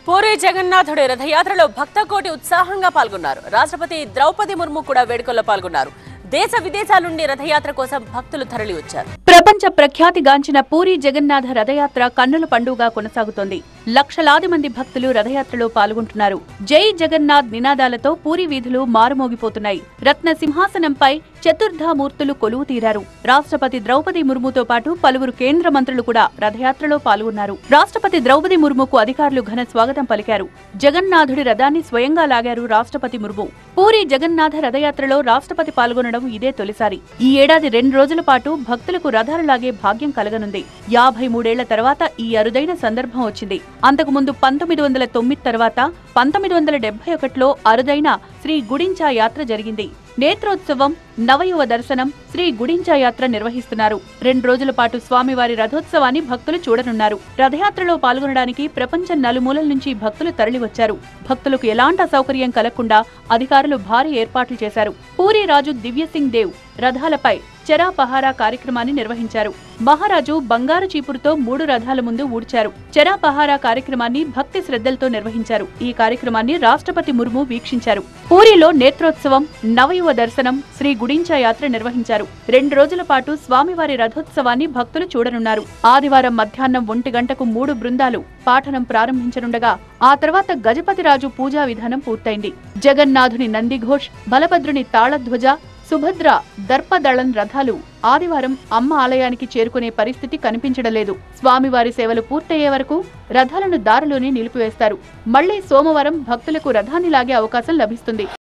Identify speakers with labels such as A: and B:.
A: పూరి జగన్నాథుడి రథయాత్రలో భక్తకోటి ఉత్సాహంగా పాల్గొన్నారు రాష్ట్రపతి ద్రౌపది ముర్ము కూడా వేడుకల్లో పాల్గొన్నారు దేశ విదేశాల నుండి రథయాత్ర కోసం భక్తులు తరలి వచ్చారు
B: ప్రపంచ ప్రఖ్యాతిగాంచిన పూరి జగన్నాథ రథయాత్ర కన్నుల పండుగ కొనసాగుతోంది లక్షలాది మంది భక్తులు రథయాత్రలో పాల్గొంటున్నారు జై జగన్నాథ్ నినాదాలతో పూరి వీధులు మారుమోగిపోతున్నాయి రత్న సింహాసనంపై చతుర్ధామూర్తులు కొలువు తీరారు రాష్ట్రపతి ద్రౌపది ముర్ముతో పాటు పలువురు కేంద్ర మంత్రులు కూడా రథయాత్రలో పాల్గొన్నారు రాష్ట్రపతి ద్రౌపది ముర్ముకు అధికారులు ఘన స్వాగతం పలికారు జగన్నాథుడి రథాన్ని స్వయంగా లాగారు రాష్ట్రపతి ముర్ము పూరి జగన్నాథ రథయాత్రలో రాష్ట్రపతి పాల్గొనడం ఇదే తొలిసారి ఈ ఏడాది రెండు రోజుల పాటు భక్తులకు రథాలు లాగే భాగ్యం కలగనుంది యాభై మూడేళ్ల తర్వాత ఈ అరుదైన సందర్భం వచ్చింది అంతకుముందు పంతొమ్మిది వందల తొమ్మిది తర్వాత పంతొమ్మిది వందల డెబ్బై ఒకటిలో అరుదైన శ్రీ గుడించా యాత్ర జరిగింది నేత్రోత్సవం నవయువ దర్శనం శ్రీ గుడించా యాత్ర నిర్వహిస్తున్నారు రెండు రోజుల పాటు స్వామివారి రథోత్సవాన్ని భక్తులు చూడనున్నారు రథయాత్రలో పాల్గొనడానికి ప్రపంచ నలుమూలల నుంచి భక్తులు తరలివచ్చారు భక్తులకు ఎలాంటి అసౌకర్యం కలగకుండా అధికారులు భారీ ఏర్పాట్లు చేశారు పూరి రాజు దివ్యసింగ్ దేవ్ రథాలపై చెరా పహారా కార్యక్రమాన్ని నిర్వహించారు మహారాజు బంగారు చీపురుతో మూడు రథాల ముందు ఊడ్చారు చెరా పహారా కార్యక్రమాన్ని భక్తి శ్రద్ధలతో నిర్వహించారు ఈ కార్యక్రమాన్ని రాష్ట్రపతి ముర్ము వీక్షించారు పూరిలో నేత్రోత్సవం నవయువ దర్శనం శ్రీ గుడించా యాత్ర నిర్వహించారు రెండు రోజుల పాటు స్వామివారి రథోత్సవాన్ని భక్తులు చూడనున్నారు ఆదివారం మధ్యాహ్నం ఒంటి గంటకు మూడు బృందాలు పాఠనం ప్రారంభించనుండగా ఆ తర్వాత గజపతిరాజు పూజా విధానం పూర్తయింది జగన్నాథుని నందిఘోష్ బలభద్రుని తాళధ్వజ సుభద్ర దర్పదళం రథాలు ఆదివారం అమ్మ ఆలయానికి చేరుకునే పరిస్థితి కనిపించడం లేదు స్వామివారి సేవలు పూర్తయ్యే వరకు రథాలను దారిలోనే నిలిపివేస్తారు మళ్లీ సోమవారం భక్తులకు రథాన్ని లాగే అవకాశం లభిస్తుంది